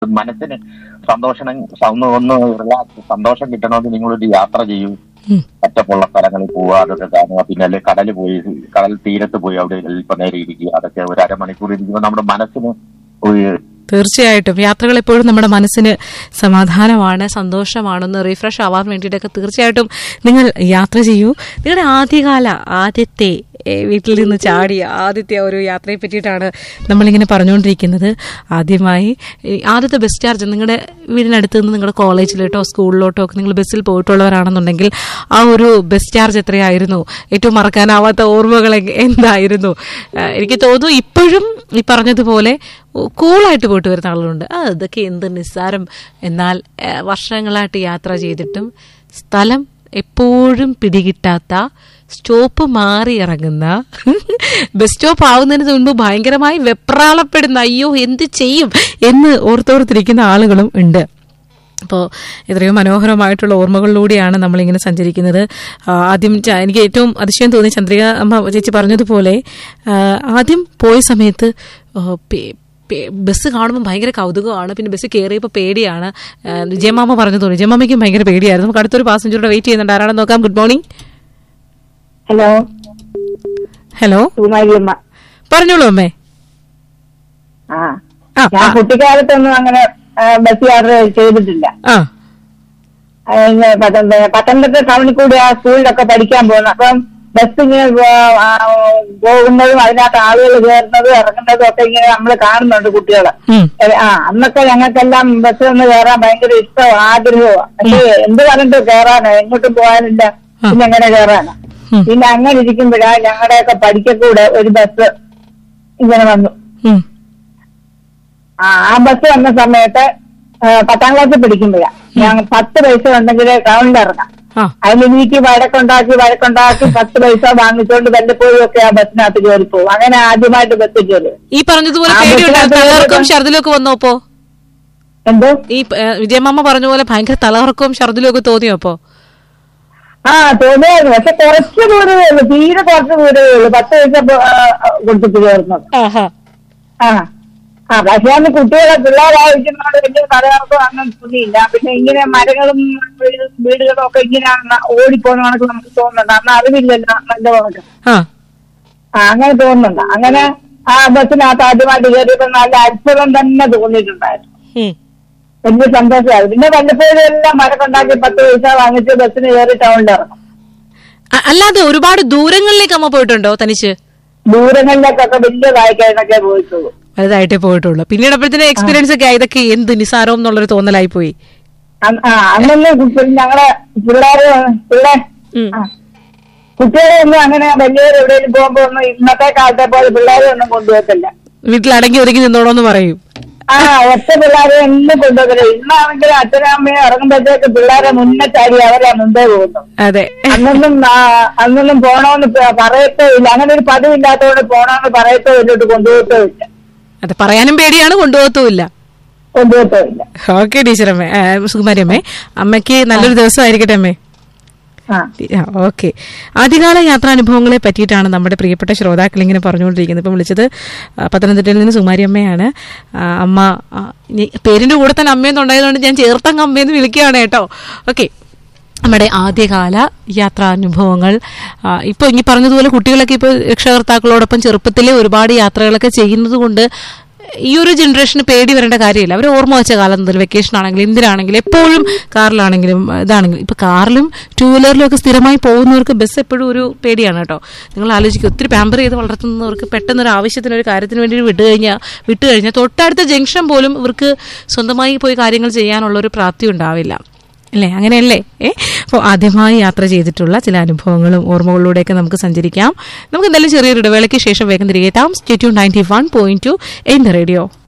മനസ്സിന് സന്തോഷം ഒന്ന് ഒന്ന് റിലാക്സ് സന്തോഷം കിട്ടണമെങ്കിൽ നിങ്ങളൊരു യാത്ര ചെയ്യൂ ഉം. ഒറ്റപ്പുള്ള സ്ഥലങ്ങളിൽ പോവുക അതൊക്കെ കാണുക പിന്നെ അല്ലെ കടല് പോയി കടൽ തീരത്ത് പോയി അവിടെ അല്പനേരം ഇരിക്കുക അതൊക്കെ ഒരു അരമണിക്കൂർ ഇരിക്കുമ്പോൾ നമ്മുടെ മനസ്സിന് ഒരു തീർച്ചയായിട്ടും യാത്രകൾ എപ്പോഴും നമ്മുടെ മനസ്സിന് സമാധാനമാണ് സന്തോഷമാണെന്ന് റീഫ്രഷ് ആവാൻ വേണ്ടിയിട്ടൊക്കെ തീർച്ചയായിട്ടും നിങ്ങൾ യാത്ര ചെയ്യൂ നിങ്ങളുടെ ആദ്യകാല ആദ്യത്തെ ഏ, വീട്ടിൽ നിന്ന് ചാടിയ ആദ്യത്തെ ആ ഒരു യാത്രയെ പറ്റിയിട്ടാണ് നമ്മളിങ്ങനെ പറഞ്ഞുകൊണ്ടിരിക്കുന്നത് ആദ്യമായി ഈ ആദ്യത്തെ ബസ് ചാർജ് നിങ്ങളുടെ വീടിനടുത്ത് നിന്ന് നിങ്ങളുടെ കോളേജിലോട്ടോ സ്കൂളിലോട്ടോ ഒക്കെ നിങ്ങൾ ബസ്സിൽ പോയിട്ടുള്ളവരാണെന്നുണ്ടെങ്കിൽ ആ ഒരു ബസ് ചാർജ് എത്രയായിരുന്നു ഏറ്റവും മറക്കാനാവാത്ത ഓർമ്മകൾ എ- എന്തായിരുന്നു ആ, എനിക്ക് തോന്നുന്നു ഇപ്പോഴും ഈ പറഞ്ഞതുപോലെ കൂളായിട്ട് പോയിട്ട് വരുന്ന ആളുകളുണ്ട് ആ ഇതൊക്കെ എന്ത് നിസ്സാരം എന്നാൽ ആ, വർഷങ്ങളായിട്ട് യാത്ര ചെയ്തിട്ടും സ്ഥലം എപ്പോഴും പിടികിട്ടാത്ത സ്റ്റോപ്പ് മാറി ഇറങ്ങുന്ന ബസ് സ്റ്റോപ്പ് ആവുന്നതിന് മുൻപ് ഭയങ്കരമായി വെപ്രാളപ്പെടുന്ന അയ്യോ എന്ത് ചെയ്യും എന്ന് ഓർത്തോർത്തിരിക്കുന്ന ആളുകളും ഉണ്ട് അപ്പോൾ എത്രയോ മനോഹരമായിട്ടുള്ള ഓർമ്മകളിലൂടെയാണ് നമ്മളിങ്ങനെ സഞ്ചരിക്കുന്നത് ആ, ആദ്യം ച- എനിക്ക് ഏറ്റവും അതിശയം തോന്നി ചന്ദ്രിക അമ്മ ചേച്ചി പറഞ്ഞതുപോലെ ആ, ആദ്യം പോയ സമയത്ത് ആ, പേ- പേ- ബസ് കാണുമ്പോൾ ഭയങ്കര കൗതുകമാണ് പിന്നെ ബസ് കയറിയപ്പോൾ പേടിയാണ് ആ, വിജയമാമ പറഞ്ഞു തോന്നി വിജയമാമയ്ക്കും ഭയങ്കര പേടിയായിരുന്നു നമുക്ക് അടുത്തൊരു പാസഞ്ചറുടെ വെയിറ്റ് ചെയ്യുന്നുണ്ട് ആരാണെന്ന് നോക്കാം ഗുഡ് മോർണിംഗ് ഹലോ ഹലോ സുകുമാരിയമ്മ പറഞ്ഞോളൂ അമ്മേ ആ ആ, ഞാൻ ആ. കുട്ടിക്കാലത്തൊന്നും അങ്ങനെ ആ, ബസ് യാത്ര ചെയ്തിട്ടില്ല ആ ആ, ഇങ്ങ് പത്തനംതിട്ട പത്തനംതിട്ട ടൗണിൽ കൂടി ആ സ്കൂളിലൊക്കെ പഠിക്കാൻ പോകുന്നു അപ്പം ബസ് ഇങ്ങനെ പോ- ആ, പോകുന്നതും അതിനകത്ത് ആളുകൾ കയറുന്നതും ഇറങ്ങുന്നതും ഒക്കെ ഇങ്ങനെ നമ്മൾ കാണുന്നുണ്ട് കുട്ടികളെ ഉം. ഏ, ആ അന്നൊക്കെ ഞങ്ങൾക്കെല്ലാം ബസ് ഒന്ന് കയറാൻ ഭയങ്കര ഇഷ്ടവും ആഗ്രഹവും പക്ഷേ എന്ത് പറഞ്ഞിട്ട് കയറാനോ എങ്ങോട്ടും പോകാനില്ല പിന്നെ എങ്ങനെ കയറാനോ ഉം. പിന്നെ അങ്ങനെ ഇരിക്കുമ്പോഴാ ഞങ്ങളുടെയൊക്കെ പഠിക്കക്കൂടെ ഒരു ബസ് ഇങ്ങനെ വന്നു ഉം. ആ ആ ബസ് വന്ന സമയത്ത് ആ, പത്താം ക്ലാസ്സിൽ പഠിക്കുമ്പോഴാ ഞാൻ പത്ത് പൈസ ഉണ്ടെങ്കിൽ ടൗണിൽ ഇറങ്ങാം ആ അതിന് എനിക്ക് വഴക്കുണ്ടാക്കി വഴക്കുണ്ടാക്കി പത്ത് പൈസ വാങ്ങിച്ചുകൊണ്ട് വല്ലപ്പോഴും ഒക്കെ ആ ബസ്സിനകത്ത് കയറി പോകും അങ്ങനെ ആദ്യമായിട്ട് ബസ്സിൽ കയറി ഈ പറഞ്ഞതുപോലെ ആ, പേടിയുണ്ടായിരുന്നു ബസ്സിനകത്ത് തലകറക്കവും കയറി- ഛർദിലും ഒക്കെ വന്നോ അപ്പോ എന്തോ ഈ ഏ, വിജയമാമ പറഞ്ഞ പോലെ ഭയങ്കര തലകറക്കവും ഛർദിലും ഒക്കെ തോന്നിയോ അപ്പോ ആ തോന്നിയായിരുന്നു പക്ഷെ കുറച്ച് ദൂരമേ ഉള്ളൂ തീരെ കുറച്ച് ദൂരമേ ഉള്ളൂ പത്ത് പൈസ പോ- ആ, ആ, കൊടുത്തിട്ട് കയറുന്നത് ആഹാ ആ ആ പക്ഷെ അന്ന് കുട്ടികളെ പിള്ളേരായിരിക്കുന്നതുകൊണ്ട് വലിയ തലകർക്കും അങ്ങനെ തോന്നിയില്ല പിന്നെ ഇങ്ങനെ മരങ്ങളും വീട് വീടുകളും ഒക്കെ ഇങ്ങനെ ന- ഓടിപ്പോകുന്ന കണക്ക് നമുക്ക് തോന്നുന്നുണ്ട് അന്ന് അറിവില്ലല്ലോ നല്ല കണക്ക് ആ ആ അങ്ങനെ തോന്നുന്നുണ്ട് അങ്ങനെ ആ ബസ്സിനകത്ത് ആദ്യമായിട്ട് കയറിയപ്പോ നല്ല അത്ഭുതം തന്നെ തോന്നിയിട്ടുണ്ടായിരുന്നു ഉം. വലിയ സന്തോഷമായി പിന്നെ വല്ലപ്പോഴും എല്ലാം മരക്കൊണ്ടാക്കി പത്ത് പൈസ വാങ്ങിച്ച് ബസ്സിന് കയറി ടൗണിൽ ഇറങ്ങും അ- അല്ലാതെ ഒരുപാട് ദൂരങ്ങളിലേക്ക് അമ്മ പോയിട്ടുണ്ടോ തനിച്ച് ദൂരങ്ങളിലേക്കൊക്കെ വലിയ വായിക്കാനൊക്കെ പോയിട്ടുള്ളൂ വലുതായിട്ടേ പോയിട്ടുള്ളൂ പിന്നീട് അപ്പോഴത്തേന് എക്സ്പീരിയൻസ് ഒക്കെ ആയി, ഇതൊക്കെ എന്ത് നിസാരം എന്നുള്ളൊരു തോന്നലായി പോയി അന്ന് ആ അന്നൊന്നും കു- ഞങ്ങളെ പിള്ളേര് പിള്ളേ ഉം. ആ. കുട്ടികളെ ഒന്നും അങ്ങനെ വലിയവർ എവിടെയെങ്കിലും പോകുമ്പോ ഒന്നും ഇന്നത്തെ കാലത്തെ പോലെ പിള്ളേരെ ഒന്നും കൊണ്ടുപോകത്തില്ല വീട്ടിൽ അടങ്ങി ഒതുങ്ങി നിന്നോളൂന്ന് പറയും ആ ഒറ്റ പിള്ളേരെ ഒന്നും കൊണ്ടുപോകത്തില്ല ഇന്നാണെങ്കിൽ അച്ഛനും അമ്മയും ഇറങ്ങുമ്പോഴത്തേക്ക് പിള്ളേരെ മുന്നേ ചാടി അവരെ മുമ്പേ പോകുന്നു അതെ അന്നൊന്നും ആ, അന്നൊന്നും പോണോന്ന് പ- പറയത്തോ ഇല്ല അങ്ങനെ ഒരു പതിവില്ലാത്തതുകൊണ്ട് പോണോന്ന് പറയത്തോ ഇല്ലോട്ട് കൊണ്ടുപോകത്തോ ഇല്ല അതെ പറയാനും പേടിയാണ് കൊണ്ടുപോകത്തുമില്ല കൊണ്ടുപോകത്തോ ഇല്ല ഓക്കെ ടീച്ചറമ്മേ ആ, സുകുമാരി അമ്മേ അമ്മയ്ക്ക് നല്ലൊരു ദിവസമായിരിക്കട്ടെ അമ്മേ ആ ഓക്കെ ആദ്യകാല യാത്രാനുഭവങ്ങളെ പറ്റിയിട്ടാണ് നമ്മുടെ പ്രിയപ്പെട്ട ശ്രോതാക്കൾ ഇങ്ങനെ പറഞ്ഞുകൊണ്ടിരിക്കുന്നത് ഇപ്പം വിളിച്ചത് ആ, പത്തനംതിട്ടയിൽ നിന്ന് സുമാരി അമ്മയാണ് ആ, അമ്മ ആ, ഇനി പേരിന്റെ കൂടെ തന്നെ അമ്മയെന്നുണ്ടായതുകൊണ്ട് ഞാൻ ചേർത്തങ്ങ് അമ്മയെന്ന് വിളിക്കുകയാണ് കേട്ടോ ഓക്കെ നമ്മുടെ ആദ്യകാല യാത്രാനുഭവങ്ങൾ ആ, ഇപ്പോൾ ഇനി പറഞ്ഞതുപോലെ കുട്ടികളൊക്കെ ഇപ്പോൾ രക്ഷകർത്താക്കളോടൊപ്പം ചെറുപ്പത്തിലെ ഒരുപാട് യാത്രകളൊക്കെ ചെയ്യുന്നത് കൊണ്ട് ഈ ഒരു ജനറേഷന് പേടി വരേണ്ട കാര്യമില്ല അവർ ഓർമ്മ വെച്ച കാലം മുതൽ വെക്കേഷൻ ആണെങ്കിലും എന്തിനാണെങ്കിലും എപ്പോഴും കാറിലാണെങ്കിലും ഇതാണെങ്കിലും ഇപ്പൊ കാറിലും ടൂ വീലറിലും ഒക്കെ സ്ഥിരമായി പോകുന്നവർക്ക് ബസ് എപ്പോഴും ഒരു പേടിയാണ് കേട്ടോ നിങ്ങൾ ആലോചിക്കുക ഒത്തിരി പാമ്പർ ചെയ്ത് വളർത്തുന്നവർക്ക് പെട്ടെന്ന് ഒരു ആവശ്യത്തിന് ഒരു കാര്യത്തിന് വേണ്ടി വിട്ട് കഴിഞ്ഞാൽ വിട്ട് കഴിഞ്ഞാൽ തൊട്ടടുത്ത ജംഗ്ഷൻ പോലും ഇവർക്ക് സ്വന്തമായി പോയി കാര്യങ്ങൾ ചെയ്യാനുള്ള ഒരു പ്രാപ്തി ഉണ്ടാവില്ല അല്ലേ അങ്ങനെയല്ലേ ഏ അപ്പോൾ ആദ്യമായി യാത്ര ചെയ്തിട്ടുള്ള ചില അനുഭവങ്ങളും ഓർമ്മകളിലൂടെയൊക്കെ നമുക്ക് സഞ്ചരിക്കാം നമുക്ക് എന്തായാലും ചെറിയൊരു ഇടവേളയ്ക്ക് ശേഷം വേഗം തിരികെ എത്താം stay tuned ninety one point two N radio